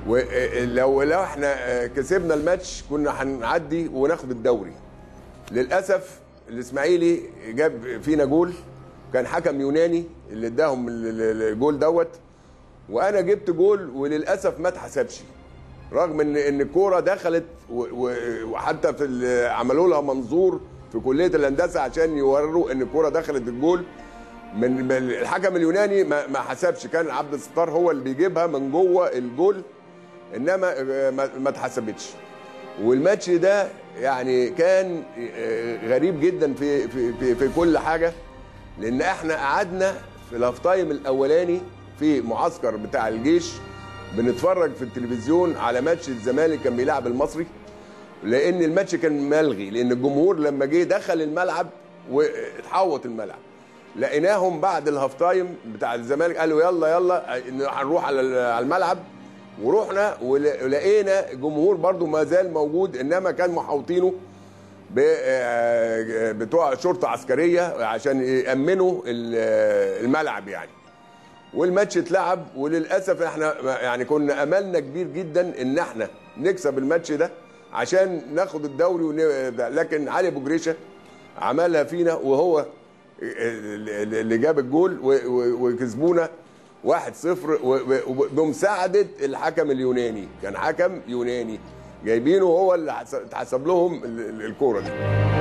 ولو لو احنا كسبنا الماتش كنا هنعدي وناخد الدوري للاسف الاسماعيلي جاب فينا جول كان حكم يوناني اللي اداهم ال- ال- الجول دوت وانا جبت جول وللاسف ما اتحسبش رغم ان ان الكوره دخلت و- و- وحتى في ال- عملوا لها منظور في كليه الهندسه عشان يوروا ان الكوره دخلت الجول من من الحكم اليوناني ما ما حسبش كان عبد الستار هو اللي بيجيبها من جوه الجول انما آه، ما ما اتحسبتش والماتش ده يعني كان آه، غريب جدا في في في, في كل حاجه لان احنا قعدنا في الاف تايم الاولاني في معسكر بتاع الجيش بنتفرج في التلفزيون على ماتش الزمالك كان بيلعب المصري لان الماتش كان ملغي لان الجمهور لما جه دخل الملعب واتحوط الملعب لقيناهم بعد الهاف تايم بتاع الزمالك قالوا يلا يلا إن هنروح على على الملعب ورحنا ول- ولقينا جمهور برضو ما زال موجود انما كان محاوطينه ب- آه، بتوع شرطه عسكريه عشان يامنوا ال- الملعب يعني والماتش اتلعب وللاسف احنا يعني كنا املنا كبير جدا ان احنا نكسب الماتش ده عشان ناخد الدوري ون... لكن علي ابو جريشه عملها فينا وهو اللي جاب الجول و- و- وكسبونا 1-0 و- و- بمساعده الحكم اليوناني كان حكم يوناني جايبينه هو اللي حس- اتحسب لهم ال- ال- الكوره دي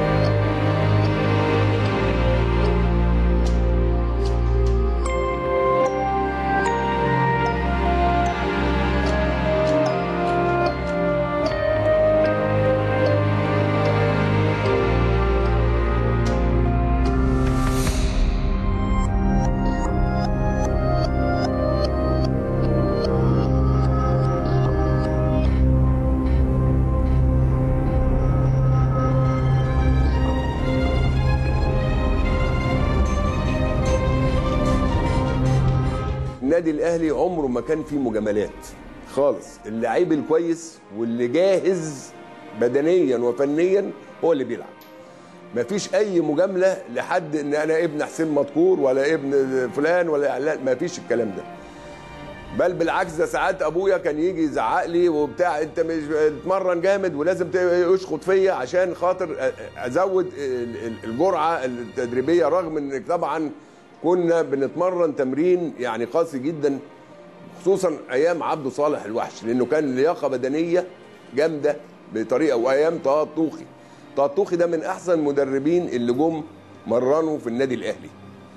النادي الاهلي عمره ما كان فيه مجاملات خالص اللعيب الكويس واللي جاهز بدنيا وفنيا هو اللي بيلعب مفيش اي مجامله لحد ان انا ابن حسين مدكور ولا ابن فلان ولا اعلان مفيش الكلام ده بل بالعكس ده ساعات ابويا كان يجي يزعق لي وبتاع انت مش تتمرن جامد ولازم تشخط فيا عشان خاطر ازود ال- ال- الجرعه التدريبيه رغم ان طبعا كنا بنتمرن تمرين يعني قاسي جدا خصوصا ايام عبده صالح الوحش لانه كان لياقه بدنيه جامده بطريقه وايام طه الطوخي طه الطوخي ده من احسن المدربين اللي جم مرنوا في النادي الاهلي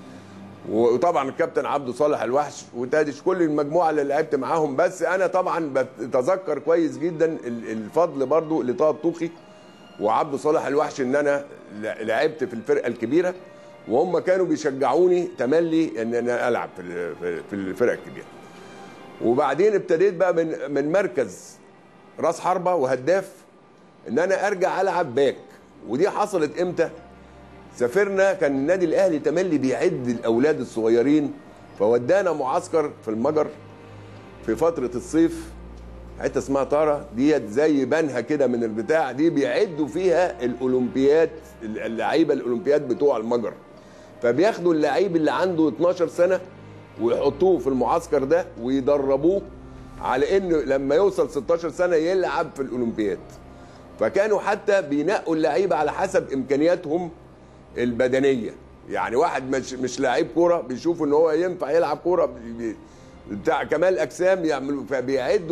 وطبعا الكابتن عبده صالح الوحش وتادش كل المجموعه اللي لعبت معاهم بس انا طبعا بتذكر كويس جدا ال- الفضل برضو لطه الطوخي وعبده صالح الوحش ان انا ل- لعبت في الفرقه الكبيره وهم كانوا بيشجعوني تملي ان انا العب في ال- في- في الفرقه الكبيره وبعدين ابتديت بقى من من مركز راس حربه وهداف ان انا ارجع العب باك ودي حصلت امتى سافرنا كان النادي الاهلي تملي بيعد الاولاد الصغيرين فودانا معسكر في المجر في فتره الصيف حته اسمها طاره ديت زي بنها كده من البتاع دي بيعدوا فيها الاولمبياد اللعيبه الاولمبياد بتوع المجر فبياخدوا اللعيب اللي عنده 12 سنه ويحطوه في المعسكر ده ويدربوه على انه لما يوصل 16 سنه يلعب في الاولمبياد فكانوا حتى بينقوا اللعيبه على حسب امكانياتهم البدنيه يعني واحد مش مش لعيب كوره بيشوف ان هو ينفع يلعب كوره بي- بتاع كمال اجسام يعملوا فبيعدوا